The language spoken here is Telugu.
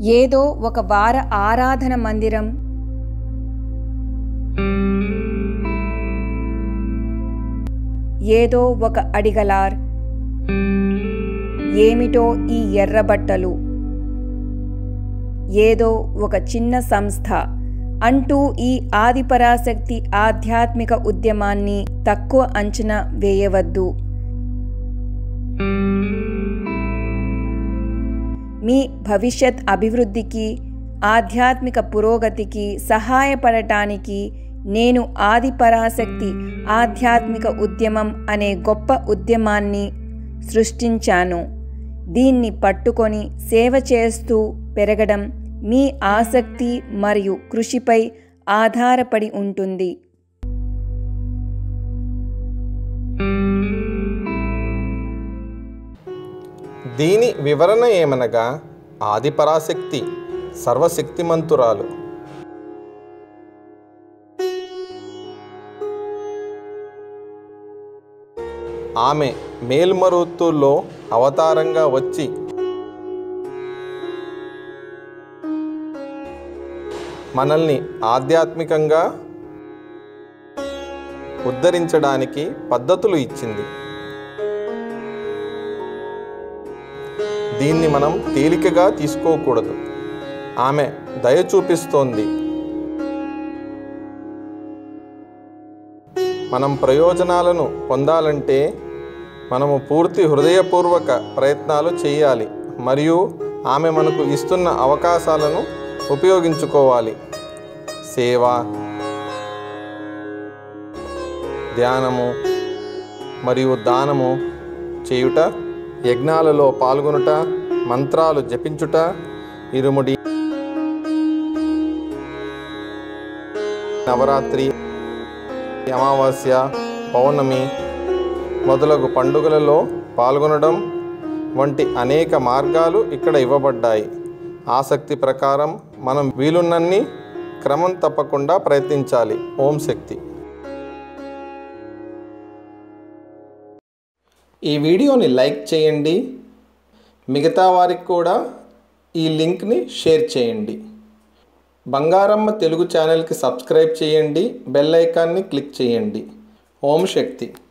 ఏదో ఒక వార ఆరాధన మందిరం ఏదో ఒక అడిగలార్ ఏమిటో ఈ ఎర్రబట్టలు ఏదో ఒక చిన్న సంస్థ అంటూ ఈ ఆదిపరాశక్తి ఆధ్యాత్మిక ఉద్యమాన్ని తక్కువ అంచనా వేయవద్దు మీ భవిష్యత్ అభివృద్ధికి ఆధ్యాత్మిక పురోగతికి సహాయపడటానికి నేను ఆదిపరాశక్తి ఆధ్యాత్మిక ఉద్యమం అనే గొప్ప ఉద్యమాన్ని సృష్టించాను దీన్ని పట్టుకొని సేవ చేస్తూ పెరగడం మీ ఆసక్తి మరియు కృషిపై ఆధారపడి ఉంటుంది దీని వివరణ ఏమనగా ఆదిపరాశక్తి సర్వశక్తిమంతురాలు ఆమె మేల్మరుతుల్లో అవతారంగా వచ్చి మనల్ని ఆధ్యాత్మికంగా ఉద్ధరించడానికి పద్ధతులు ఇచ్చింది దీన్ని మనం తేలికగా తీసుకోకూడదు ఆమె దయ చూపిస్తోంది మనం ప్రయోజనాలను పొందాలంటే మనము పూర్తి హృదయపూర్వక ప్రయత్నాలు చేయాలి మరియు ఆమె మనకు ఇస్తున్న అవకాశాలను ఉపయోగించుకోవాలి సేవ ధ్యానము మరియు దానము చేయుట యజ్ఞాలలో పాల్గొనుట మంత్రాలు జపించుట ఇరుముడి నవరాత్రి అమావాస్య పౌర్ణమి మొదలగు పండుగలలో పాల్గొనడం వంటి అనేక మార్గాలు ఇక్కడ ఇవ్వబడ్డాయి ఆసక్తి ప్రకారం మనం వీలున్నన్ని క్రమం తప్పకుండా ప్రయత్నించాలి ఓం శక్తి ఈ వీడియోని లైక్ చేయండి మిగతా వారికి కూడా ఈ లింక్ని షేర్ చేయండి బంగారమ్మ తెలుగు ఛానల్కి సబ్స్క్రైబ్ చేయండి బెల్ ఐకాన్ని క్లిక్ చేయండి ఓం శక్తి